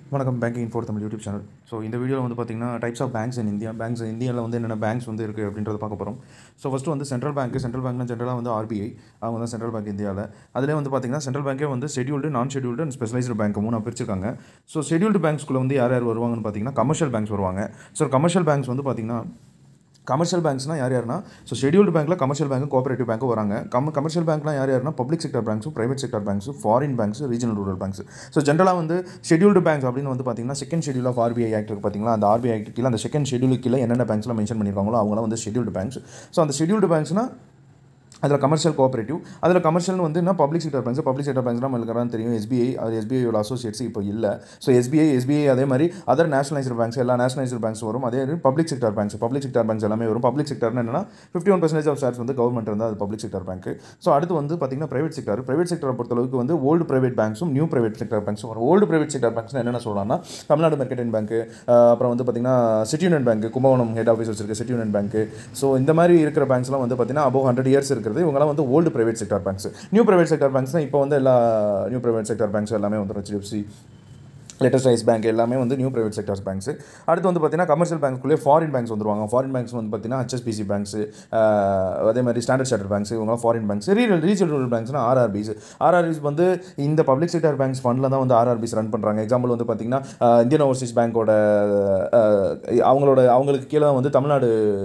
வணக்கம் banking info Tamil YouTube channel so இந்த வீடியோவில் வந்து பார்த்தீங்கன்னா types of banks in India banks இந்தியாவில் வந்து என்னென்ன பேங்க்ஸ் வந்து இருக்குது அப்படின்றத பார்க்க போகிறோம் ஸோ ஃபஸ்ட்டு வந்து சென்ட்ரல் பேங்க் சென்ட்ரல் பேங்க்னா ஜென்ரலாக வந்து ஆர்பிஐ அவங்க தான் சென்ட்ரல் பேங்க் இந்தியாவில் அதிலே வந்து பார்த்தீங்கன்னா சென்ட்ரல் பேங்கே வந்து ஷெடியூல்டு நான் ஷெடியூல்டு அண்ட் ஸ்பெஷலைஸ்டு பேங்க் மூணு பிரிச்சிருக்காங்க ஸோ ஷெடியூல்டு பேங்க்ஸ்குள்ளே வந்து யார் யார் வருவாங்கன்னு பார்த்தீங்கன்னா கமர்ஷியல் பேங்க்ஸ் வருவாங்க ஸோ கமர்ஷியல் பேங்க்ஸ் வந்து பார்த்தீங்கன்னா கமர்ஷியல் பேங்க்ஸ்னால் யார் யாருன்னா ஸோ ஷெடியூல்டு பேங்க்கில் கமர்ஷியல் பேங்க் கோஆபரேட்டிவ் பேங்க்கும் வராங்க கம் கமர்ஷியல் பேங்க்லாம் யார் யாருன்னா பப்ளிக் செக்டர் பேங்க்ஸும் பிரைவேட் செக்டர் பேங்க்ஸும் foreign banks regional rural banks so ஜென்ரலாக வந்து ஷெடியூல்டு பேங்க்ஸ் அப்படின்னு வந்து பார்த்தீங்கன்னா second schedule of RBI act இருக்கு பார்த்தீங்களா அந்த ஆர்பிஐ ஆக்ட் கீழே அந்த செகண்ட் ஷெடியூலுக்கு கீழே என்னென்ன பேங்க்ஸ்லாம் மென்ஷன் பண்ணியிருக்காங்களோ அவங்களாம் வந்து ஷெடியூல்டு பேங்க்ஸ் ஸோ அந்த ஷெடியூல்டு பேங்க்ஸ்னால் அதில் கமர்ஷியல் கோஆபரேட்டிவ் அதில் கமர்ஷியல் வந்து என்ன public sector banks public sector banks நம்மளுக்கு தெரியும் எஸ்பிஐ அது எஸ்பிஐயோட அசோசியேட்ஸ் இப்போ இல்லை ஸோ எஸ்பிஐ எஸ்பிஐ அதே மாதிரி அதர் நேஷனலைஸ்டு பேங்க்ஸ் எல்லா நேஷனலைஸ்டு பேங்க்ஸ் வரும் அதே மாதிரி public sector banks public sector banks எல்லாமே வரும் பப்ளிக் செக்டர்னு என்னன்னா fifty one percentage of shares வந்து கவர்மெண்ட் இருந்தால் அது பப்ளிக் செக்டர் பேங்க் ஸோ அடுத்து வந்து பார்த்தீங்கன்னா பிரைவேட் செக்டர் பிரைவேட் செக்டரை பொறுத்தளவுக்கு வந்து ஓல்டு பிரைவேட் பேங்க்ஸும் நியூ பிரைவேட் செக்டர் பேங்க்ஸும் வரும் ஓல்டு பிரைவேட் செக்டர் பேங்க்ஸ் என்னென்ன சொல்லலாம்னா தமிழ்நாடு மெர்கடைன் பேங்க் அப்புறம் வந்து பார்த்தீங்கன்னா City Union Bank Kumbakonam head office வச்சிருக்க சிட்டி யூனியன் பேங்க் ஸோ இந்த மாதிரி இருக்கிற பேங்க்ஸ்லாம் வந்து பார்த்தீங்கன்னா அபோவ் ஹண்ட்ரட் இயர்ஸ் இருக்கிறது இவங்கலாம் வந்து old private sector banks new private sector banks இப்போ வந்து எல்லா நியூ பிரைவேட் செக்டர் பேங்க்ஸ் எல்லாமே வந்து ஹெச்டிஎஃப்சி லேட்டஸ்ட் ரைஸ் பேங்க் எல்லாமே வந்து நியூ பிரைவேட் செக்டர்ஸ் பேங்க்ஸ் அடுத்து வந்து பார்த்தீங்கன்னா கமர்ஷியல் பேங்க்ஸ்குள்ளே ஃபாரின் பேங்க்ஸ் வந்துருவாங்க ஃபாரின் பேங்க்ஸ் வந்து பார்த்தீங்கன்னா ஹெச்எஸ்பிசி பேங்க்ஸ் அதே மாதிரி ஸ்டாண்டர்ட் சார்ட்டர் பேங்க்ஸ் இவங்களாம் foreign banks regional regional rural பேங்க்ஸ்னா ஆர்ஆர்பிஸ் ஆர்ஆர்பிஸ் வந்து இந்த பப்ளிக் செக்டர் பேங்க்ஸ் ஃபண்டில் தான் வந்து ஆர்ஆர்பிஸ் ரன் பண்ணுறாங்க எக்ஸாம்பிள் வந்து பார்த்தீங்கன்னா இந்தியன் ஓவர்சீஸ் பேங்க்கோட அவங்களோட அவங்களுக்கு கீழே வந்து தமிழ்நாடு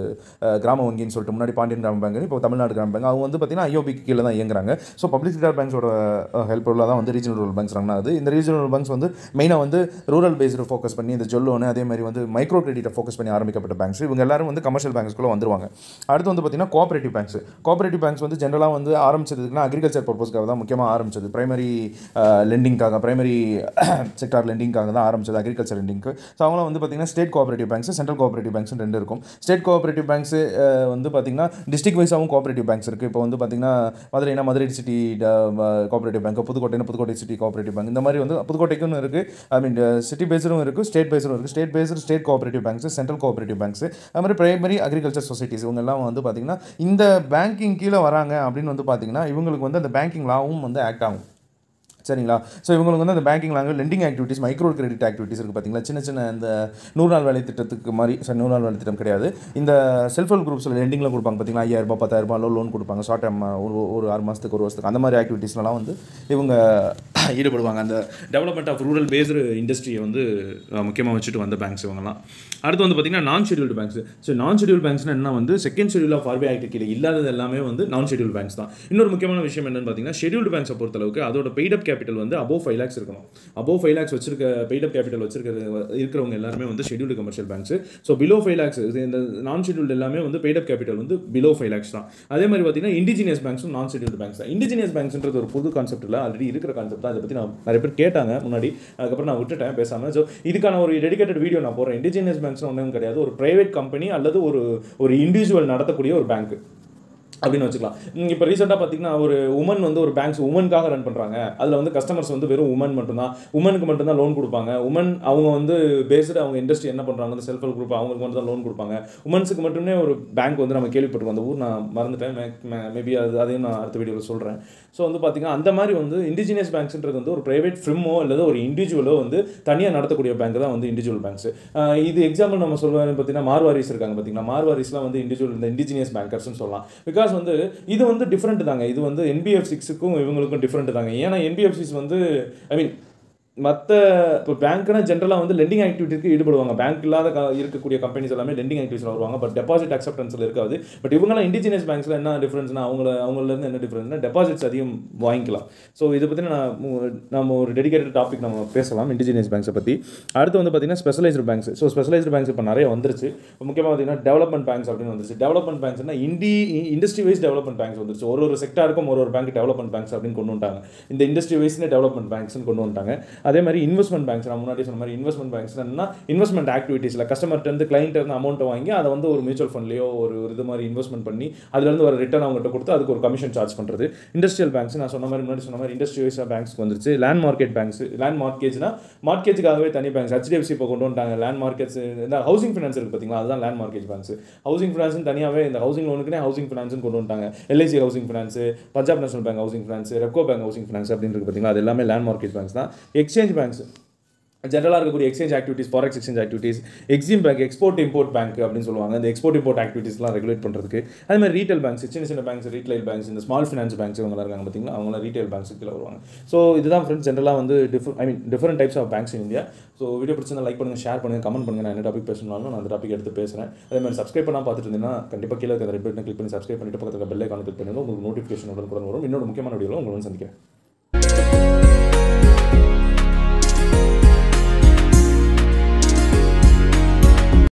கிராம வங்கின்னு சொல்லிட்டு முன்னாடி பாண்டியன் கிராம பேங்க் இப்போ தமிழ்நாடு கிராம பேங்க் அவங்க வந்து பார்த்தீங்கன்னா ஐஓபிக்கு கீழே தான் இயங்குறாங்க ஸோ பப்ளிக் செக்டர் பேங்க்ஸோட ஹெல்ப்ஃபுல்லாக தான் வந்து ரீஜனல் ரூரல் பேங்க்ஸ் ரன் ஆகுது இந்த ரீஜனல் ரூரல் பேங்க்ஸ் வந்து மெயினாக வந்து ரூரல் பேஸ்டு ஃபோக்கஸ் பண்ணி இந்த ஜொல்லோனு அதே மாதிரி வந்து மைக்ரோ கிரெடிட்டை ஃபோக்கஸ் பண்ணி ஆரம்பிக்கப்பட்ட பேங்க்ஸ் இவங்க எல்லாரும் வந்து கமர்ஷியல் பேங்க்ஸ்க்குள்ளே வந்துருவாங்க அடுத்து வந்து பார்த்தீங்கன்னா கோஆபரேட்டிவ் பேங்க்ஸ் கோஆபரேட்டிவ் பேங்க்ஸ் வந்து ஜென்ரலாக வந்து ஆரம்பிச்சதுக்குன்னா அக்ரிகல்ச்சர் பர்பஸ்க்காக தான் முக்கியமாக ஆரம்பிச்சது பிரைமரி லெண்டிங்காக பிரைமரி செக்டார் லெண்டிங்காக தான் ஆரம்பிச்சது அக்ரிகல்ச்சர் லெண்டிங்க்கு ஸோ அவங்களும் வந்து பார்த்தீங்கன்னா state cooperative banks central cooperative banks ரெண்டு இருக்கும் ஸ்டேட் கோஆபரேட்டிவ் பேங்க்ஸ் வந்து பார்த்தீங்கன்னா டிஸ்ட்ரிக்ட் வைஸாகவும் கோஆபரேட்டிவ் பேங்க்ஸ் இருக்குது இப்போ வந்து பார்த்தீங்கன்னா மதுரைனா மதுரை சிட்டி கோஆபரேட்டிவ் பேங்க் புதுக்கோட்டைனா புதுக்கோட்டை சிட்டி கோஆபரேட்டிவ் பேங்க் இந்த மாதிரி வந்து புதுக்கோட்டைக்கும் இருக்குது ஐ மீன் சிட்டி பேஸரும் இருக்குது ஸ்டேட் பேஸரும் இருக்குது state based state cooperative banks central cooperative banks அது மாதிரி பிரைமரி அக்ரிகல்ச்சர் சொசைட்டிஸ் இவங்க எல்லாம் வந்து பார்த்தீங்கன்னா இந்த பேங்கிங் கீழே வராங்க அப்படின்னு வந்து பார்த்தீங்கன்னா இவங்களுக்கு வந்து அந்த பேங்கிங் லாவும் வந்து ஆக்ட் ஆகும் சரிங்களா ஸோ இவங்களுக்கு வந்து அந்த banking language lending activities micro credit activities இருக்குது பார்த்தீங்களா சின்ன சின்ன இந்த நூறு நாள் வேலை திட்டத்துக்கு மாதிரி சரி நூறு நாள் வேலை திட்டம் கிடையாது இந்த செல்ஃப் ஹெல்ப் குரூப்ஸில் லெண்டிங்கில் கொடுப்பாங்க பார்த்தீங்களா ஐயாயிரம் ரூபாய் பத்தாயிரம் ரூபாய் லோன் கொடுப்பாங்க ஷார்ட் டைம் ஒரு ஒரு ஆறு மாதத்துக்கு ஒரு வருஷத்துக்கு அந்த மாதிரி ஆக்டிவிட்டீஸ்லாம் வந்து இவங்க ஈடுபடுவாங்க அந்த டெவலப்மெண்ட் ஆஃப் ரூரல் பேஸ்டு இண்டஸ்ட்ரியை வந்து முக்கியமாக வச்சுட்டு வந்த பேங்க்ஸ் இவங்கலாம் அடுத்து வந்து பார்த்தீங்கன்னா non scheduled banks so non schedule பேங்க்ஸ்னா என்ன வந்து second schedule of RBI act கீழே இல்லாதது எல்லாமே வந்து நான் ஷெடியூல் பேங்க்ஸ் தான் இன்னொரு முக்கியமான விஷயம் என்னன்னு பார்த்தீங்கன்னா ஷெடியூல்டு பேங்க்ஸை பொறுத்தளவுக்கு அதோட பெய்டப் கேபிட்டல் வந்து அபோவ் ஃபைவ் லேக்ஸ் இருக்கணும் அபோவ் ஃபைவ் லேக்ஸ் வச்சிருக்க பெய்டப் கேபிட்டல் வச்சிருக்கிறது இருக்கிறவங்க எல்லாருமே வந்து scheduled commercial banks so below five lakhs இந்த நான் ஷெடியூல்டு எல்லாமே வந்து பெய்டப் கேபிட்டல் வந்து பிலோ ஃபைவ் லேக்ஸ் தான் அதே மாதிரி பார்த்தீங்கன்னா இண்டிஜினியஸ் பேங்க்ஸும் நான் ஷெடியூல்டு பேங்க்ஸ் தான் இண்டிஜினியஸ் பேங்க்ஸ்ன்றது ஒரு புது கான்செப்ட் இல்லை ஆல்ரெடி இருக்கிற கான்செப்ட் தான் அதை பற்றி நான் நிறைய பேர் கேட்டாங்க முன்னாடி அதுக்கப்புறம் நான் விட்டுட்டேன் பேசாமல் ஸோ இதுக்கான ஒரு டெடிகேட்டட் வீடியோ நான் போடுறேன் இண்டிஜினியஸ் பேங்க்ஸ் ஒன்றும் கிடையாது ஒரு ப்ரைவேட் கம்பெனி அல்லது ஒரு ஒரு இண்டிவிஜுவல் நடத்தக்கூடிய ஒரு பேங்க் அப்படின்னு வச்சுக்கலாம் இப்போ ரீசெண்டாக பார்த்தீங்கன்னா ஒரு உமன் வந்து ஒரு பேங்க்ஸ் உமனுக்காக ரன் பண்ணுறாங்க அதில் வந்து கஸ்டமர்ஸ் வந்து வெறும் உமன் மட்டும்தான் உமனுக்கு மட்டும்தான் லோன் கொடுப்பாங்க உமன் அவங்க வந்து பேஸ்டு அவங்க இண்டஸ்ட்ரி என்ன பண்ணுறாங்க வந்து செல்ஃப் ஹெல்ப் குரூப் அவங்களுக்கு மட்டும் தான் லோன் கொடுப்பாங்க உமன்ஸுக்கு மட்டுமே ஒரு பேங்க் வந்து நம்ம கேள்விப்பட்டிருக்கோம் அந்த ஊர் நான் மறந்துட்டேன் மேபி அது அதையும் நான் அடுத்த வீடியோவில் சொல்கிறேன் ஸோ வந்து பார்த்தீங்கன்னா அந்த மாதிரி வந்து இண்டிஜினியஸ் பேங்க்ஸ்ன்றது வந்து ஒரு ப்ரைவேட் ஃபிரிமோ அல்லது ஒரு இண்டிவிஜுவலோ வந்து தனியாக நடத்தக்கூடிய பேங்க் தான் வந்து இண்டிவிஜுவல் பேங்க்ஸ் இது எக்ஸாம்பிள் நம்ம சொல்லுவோம் பார்த்தீங்கன்னா மார்வாரிஸ் இருக்காங்க பார்த்தீங்கன்னா மார்வாரிஸ்லாம் வந்து இண்டிவிஜுவல் இந்த இண்டிஜினியஸ் பேங்கர்ஸ்னு சொல்லலாம் பிகாஸ் வந்து இது வந்து டிஃப்ரெண்ட் தாங்க இது வந்து என்பிஎஃப் சிக்ஸுக்கும் இவங்களுக்கும் டிஃப்ரெண்ட் தாங்க ஏன்னா என்பிஎஃப் சிக்ஸ் வந்து ஐ மீன் மற்ற இப்போ பேங்க்னா ஜென்ரலாக வந்து லெண்டிங் ஆக்டிவிட்டிக்கு ஈடுபடுவாங்க பேங்க் இல்லாத க இருக்கக்கூடிய கம்பெனிஸ் எல்லாமே லெண்டிங் ஆக்டிவிட்டிஸில் வருவாங்க பட் டெபாசிட் அக்செப்டன்ஸில் இருக்காது பட் இவங்கலாம் இண்டிஜினியஸ் பேங்க்ஸில் என்ன டிஃப்ரென்ஸ்னா அவங்கள அவங்களிருந்து என்ன டிஃப்ரென்ஸ்னா டெபாசிட்ஸ் அதிகம் வாங்கிக்கலாம் ஸோ இதை பற்றி நான் நம்ம ஒரு டெடிகேட்டட் டாபிக் நம்ம பேசலாம் இண்டிஜினியஸ் பேங்க்ஸை பற்றி அடுத்து வந்து பார்த்தீங்கன்னா specialised banks so specialised banks இப்போ நிறைய வந்துருச்சு முக்கியமாக பார்த்தீங்கன்னா டெவலப்மெண்ட் பேங்க்ஸ் அப்படின்னு வந்துருச்சு டெவலப்மெண்ட் பேங்க்ஸ்னா இண்டி இண்டஸ்ட்ரி வைஸ் டெவலப்மெண்ட் பேங்க்ஸ் வந்துருச்சு ஒரு ஒரு செக்டாருக்கும் ஒரு ஒரு பேங்க் டெவலப்மெண்ட் பேங்க்ஸ் அப்படின்னு கொண்டு வந்துட்டாங்க இந்த இண்டஸ்ட்ரி வைஸ்னு டெவலப்மெண்ட் பேங்க்ஸ்னு கொண்டு வந்துட்டாங்க அதே மாதிரி இன்வெஸ்ட்மெண்ட் பேங்க்ஸ் நான் முன்னாடி சொன்ன மாதிரி இன்வெஸ்ட்மெண்ட் பேங்க்ஸ் என்ன இன்வெஸ்ட்மெண்ட் ஆக்டிவிட்டீஸில் கஸ்டமர்ட்ட இருந்து கிளைண்ட் இருந்து அமௌண்ட்டை வாங்கி அதை வந்து ஒரு மியூச்சுவல் ஃபண்ட்லையோ ஒரு இது மாதிரி இன்வெஸ்ட்மெண்ட் பண்ணி அதுலேருந்து ஒரு ரிட்டர்ன் அவங்ககிட்ட கொடுத்து அதுக்கு ஒரு கமிஷன் சார்ஜ் பண்ணுறது இண்டஸ்ட்ரியல் பேங்க்ஸ் நான் சொன்ன மாதிரி முன்னாடி சொன்ன மாதிரி இண்டஸ்ட்ரி வைஸாக பேங்க்ஸ்க்கு வந்துருச்சு லேண்ட் மார்க்கெட் பேங்க்ஸ் லேண்ட் மார்க்கேஜ்னா மார்க்கேஜுக்காகவே தனி பேங்க்ஸ் ஹெச்டிஎஃப்சி இப்போ கொண்டு வந்துட்டாங்க லேண்ட் மார்க்கெட்ஸ் இந்த ஹவுசிங் ஃபினான்ஸ் இருக்குது பார்த்தீங்களா அதுதான் land mortgage banks housing finance தனியாகவே இந்த ஹவுசிங் லோனுக்குனே ஹவுசிங் ஃபினான்ஸ் கொண்டு வந்துட்டாங்க LIC housing finance Punjab National Bank housing finance Repco bank housing finance அப்படின்னு இருக்கு பார்த்தீங்களா அது எல்லாமே லேண்ட் மார்க்கெட் பேங்க்ஸ் தான் எக்ஸ்சேஞ்ச் பேங்க்ஸ் ஜென்ரலாக இருக்கக்கூடிய exchange activities forex exchange activities EXIM bank export import bank அப்படின்னு சொல்லுவாங்க இந்த எக்ஸ்போர்ட் இம்போர்ட் ஆக்டிவிட்டீஸ்லாம் ரெகுலேட் பண்ணுறதுக்கு அதே மாதிரி ரீட்டைல் பேங்க்ஸ் சின்ன சின்ன பேங்க்ஸ் ரீட்டைல் பேங்க்ஸ் இந்த ஸ்மால் ஃபினான்ஸ் பேங்க்ஸ் இவங்கலாம் இருக்காங்க பார்த்தீங்களா அவங்களாம் ரீட்டைல் பேங்க்ஸ் கீழே வருவாங்க ஸோ இதுதான் ஃப்ரெண்ட்ஸ் ஜென்ரலாக வந்து differ I mean different types of banks in India so video பிடிச்சிருந்தா லைக் பண்ணுங்கள் ஷேர் பண்ணுங்கள் கமெண்ட் பண்ணுங்கள் நான் என்ன டாபிக் பேசணும்னாலும் நான் அந்த டாபிக் எடுத்து பேசுகிறேன் அதே மாதிரி சப்ஸ்கிரைப் பண்ணால் பார்த்துட்டு இருந்தீங்கன்னா கண்டிப்பாக கீழே இருக்கிற ரெட் பட்டனை கிளிக் பண்ணி சப்ஸ்கிரைப் பண்ணிட்டு பக்கத்தில் பெல் ஐக்கான கிளிக் பண்ணி உங்களுக்கு நோட்டிஃபிகேஷன் உடனுக்குடன் வரும் இன்னொரு முக்கியமான வீடியோவில் உங்களை வந்து சந்திக்கிறேன்